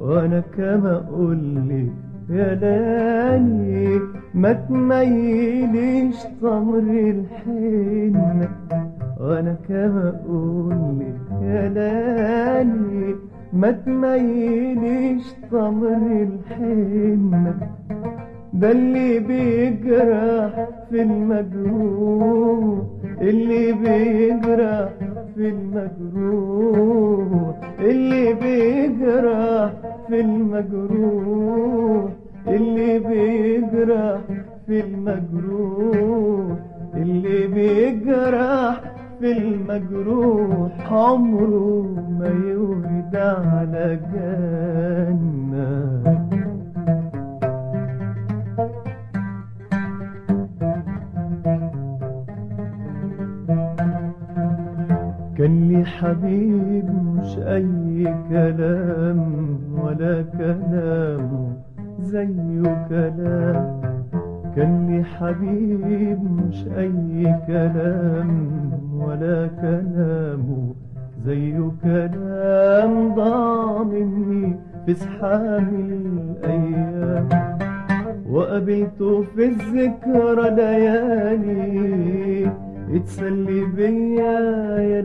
وانا كما اقولك يا لاني ما تميليش تمر الحنة وانا كما اقولك يا لاني ما تميليش تمر الحنة ده اللي بيجرح في المجروح اللي بيجرح في المجروح اللي بيجرح في المجروح اللي بيجرح في المجروح اللي بيجرح في المجروح عمره ما يورد على جنه كان لي حبيب مش أي كلام ولا كلام زيه كلام كان لي حبيب مش أي كلام ولا كلام زيه كلام ضاع مني في زحام الأيام وقابلته في الذكرى ليالي اتسلي بيا يا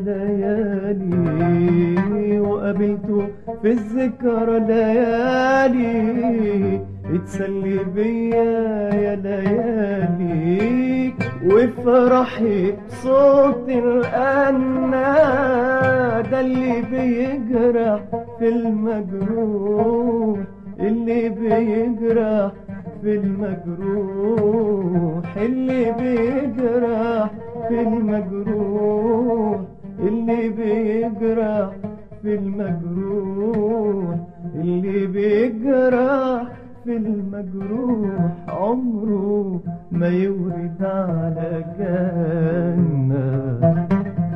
ليالي وقابلته في الذكرى ليالي اتسلي بيا يا ليالي وفرحي بصوت الأنا ده اللي بيجرح في المجروح اللي بيجرح في المجروح اللي بيجرح في المجروح اللي بيجرح في المجروح اللي بيجرح في المجروح عمره ما يورد على جنة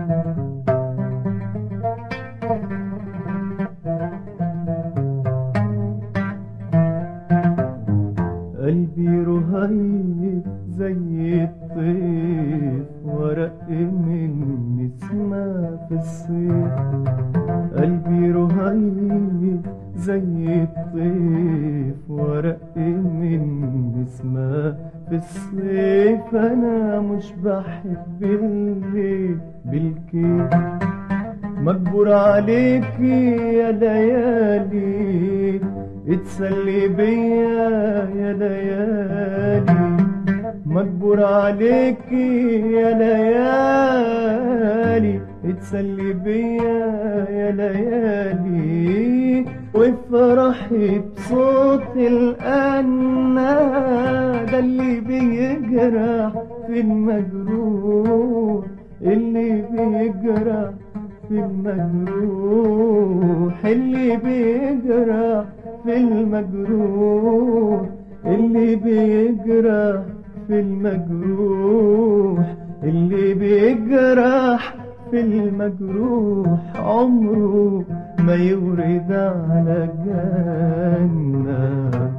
قلبي رهيب زي الطيف ورق من نسمة في الصيف قلبي رهيب زي الطيف ورق من نسمة في الصيف أنا مش بحب الليل بالكيف مجبور عليك يا ليالي اتسلي بيا يا ليالي مجبور عليك يا ليالي اتسلي بيا يا ليالي وافرحي بصوت الأنا ده اللي بيجرح في المجروح اللي بيجرح في المجروح اللي بيجرح في المجروح اللي بيجرح في المجروح اللي بيجرح في المجروح عمره ما يورد على جنة